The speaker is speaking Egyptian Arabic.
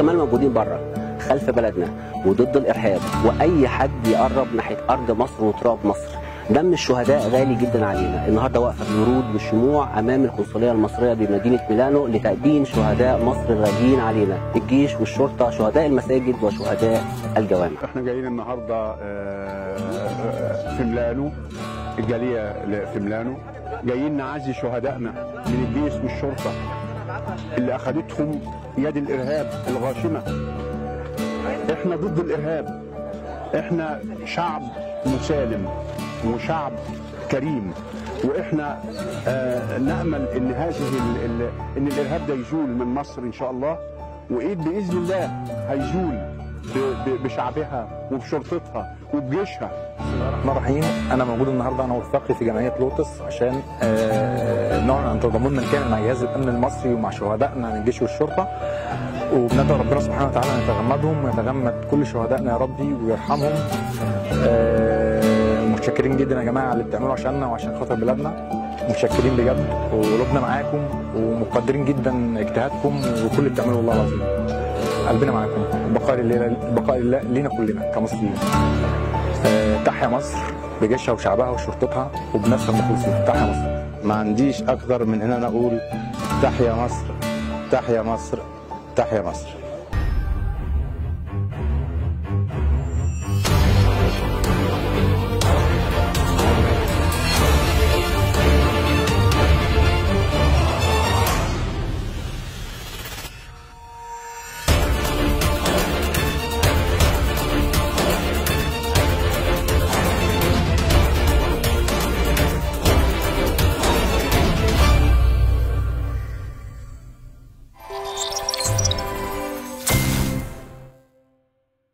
كمان موجودين بره خلف بلدنا وضد الارهاب واي حد يقرب ناحيه ارض مصر وتراب مصر دم الشهداء غالي جدا علينا النهارده واقفه الورود والشموع امام القنصليه المصريه بمدينه ميلانو لتأدين شهداء مصر الغاليين علينا الجيش والشرطه شهداء المساجد وشهداء الجوامع احنا جايين النهارده آه، آه، في ميلانو الجاليه في ميلانو جايين نعزي شهدائنا من الجيش والشرطه اللي اخذتهم يد الارهاب الغاشمه احنا ضد الارهاب احنا شعب مسالم وشعب كريم واحنا آه نامل ان هذه ال ال ان الارهاب ده يزول من مصر ان شاء الله وايد باذن الله هيزول ب- ب- بشعبها وبشرطتها وبجيشها الرحمن الرحيم انا موجود النهارده انا وفقي في جمعيه لوتس عشان آه، نعلن عن تضامننا الكامل مع جهاز الامن المصري ومع شهدائنا من الجيش والشرطه وبندعو ربنا سبحانه وتعالى ان يتغمدهم ويتغمد كل شهدائنا يا ربي ويرحمهم آه، متشكرين جدا يا جماعه على اللي بتعملوه عشاننا وعشان خاطر بلادنا متشكرين بجد وقلوبنا معاكم ومقدرين جدا اجتهادكم وكل اللي بتعملوه والله العظيم قلبنا معاكم البقاء لله البقاء لله لينا كلنا كمصريين آه، تحيا مصر بجيشها وشعبها وشرطتها وبناسها المخلصين تحيا مصر ما عنديش اكتر من ان انا اقول تحيا مصر تحيا مصر تحيا مصر